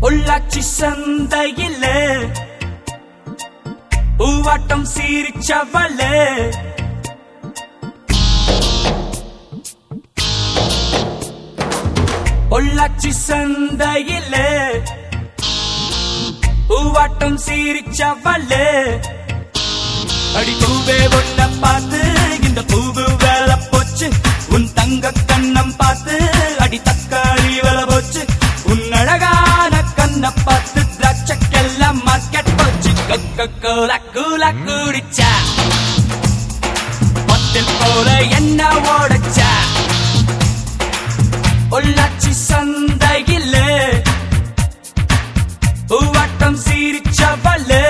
பொள்ளாச்சி சந்தையில பூவாட்டம் சீரிச்சவள பொள்ளாச்சி சந்தையில பூவாட்டம் சீரிச்சவள அடி பூவே ஒன்ன பார்த்து இந்த பூவு வேலை போச்சு உன் தங்க கண்ணம் பார்த்து அடி தக்காளி வேலை போச்சு உன் அழகான கண்ண பார்த்து திராட்சைக்கெல்லாம் மார்க்கெட் போச்சு கொக்க கோலா கூலா குடிச்சா பத்தில் போல என்ன ஓடச்சா பொள்ளாச்சி சந்தையில் பூவாட்டம் சீரிச்சவளே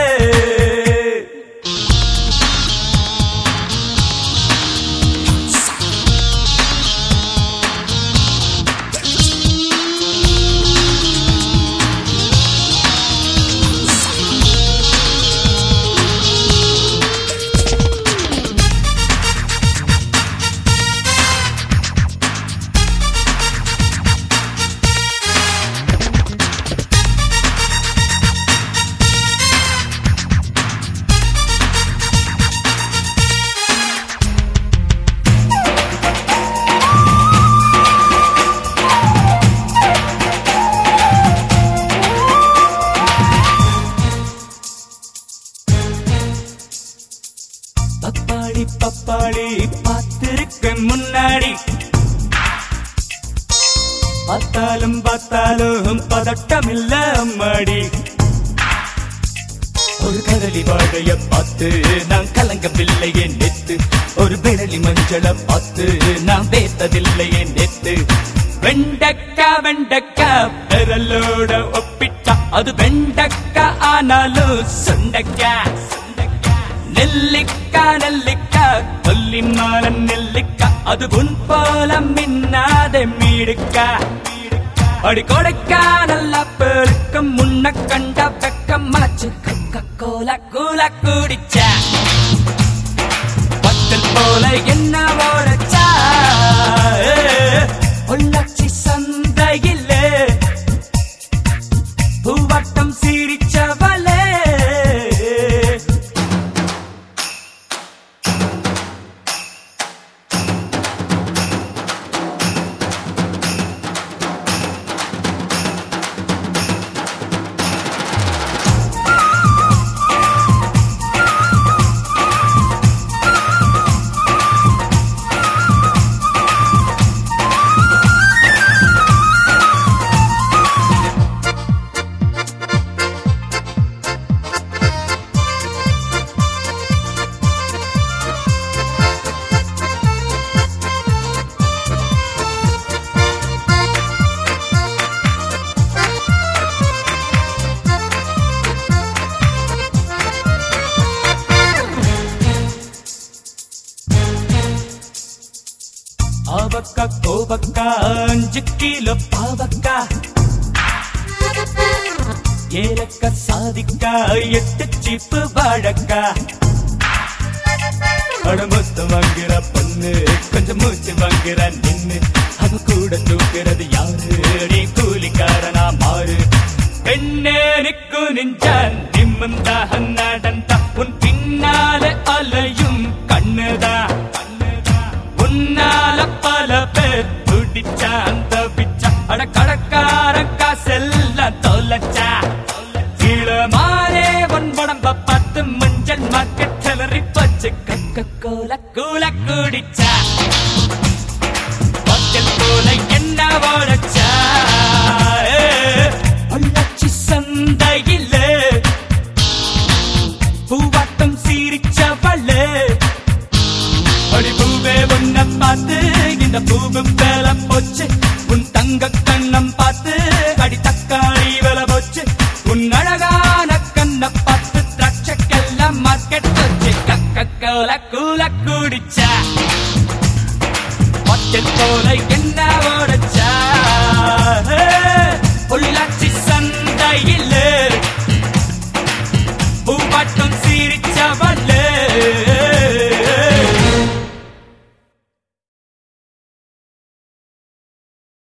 பப்பாளி பப்பாளி பார்த்திருக்க முன்னாடி பார்த்தாலும் பார்த்தாலும் பதட்டம் இல்ல அம்மாடி ஒரு கடலி வாழைய பார்த்து நான் கலங்கவில்லையே நெத்து ஒரு விரலி மஞ்சள பார்த்து நான் பேத்ததில்லையே நெத்து வெண்டக்கா வெண்டக்கா விரலோட ஒப்பிட்டா அது வெண்டக்கா ஆனாலும் சுண்டக்கா நெல்லிக்கா நெல்லிக்கா கொல்லிமான நெல்லிக்கா அது உன் போல மின்னாத மீடுக்கா அடி கொடுக்கா நல்லா பெருக்கம் முன்ன கண்ட வெக்கம் மனச்சு கொக்க கோல கூல குடிச்சா பத்தல் போல என்ன ஓடச்சா பொள்ளாச்சி சந்தையிலே பூவட்டம் சிரிச்சவளே ஆவக்கா கோவக்கா அஞ்சு கிலோ பாவக்கா ஏலக்கா சாதிக்கா எட்டு சீப்பு வாழக்கா படமொத்தம் வாங்குற பொண்ணு கொஞ்சம் மூச்சு வாங்குற நின்னு அது கூட தூக்குறது யாரு நீ கூலிக்காரனா மாறு பெண்ணே நிக்கு நின்றான் நிம்மந்தா நடந்தா உன் பின்னால அலையும் கண்ணுதா உன்னால பல பேர் துடிச்சா அந்த பிச்சா அட கடக்கார காசெல்லாம் தொலைச்சா கீழமாரே உன் உடம்ப பார்த்து மஞ்சள் மார்க்கெட் கிளறி பச்சு கக்க கோல கூல குடிச்சா பச்சல் போல என்ன ஓடச்சா பொள்ளாச்சி சந்தையிலே பூவாட்டம் சீரிச்சவளே அடி பூவே உன்ன பார்த்து இந்த பூவும் வேலை போச்சு உன் தங்க கண்ணம் பார்த்து அடி தக்காளி வேலை போச்சு உன் அழகான கண்ண பார்த்து திராட்சைக்கெல்லாம் மார்க்கெட் போச்சு கக்க கோல கூல குடிச்சா பச்சல் போல என்ன ஓடச்சா பொள்ளாச்சி சந்தையில் பூவாட்டம் சீரிச்சவள்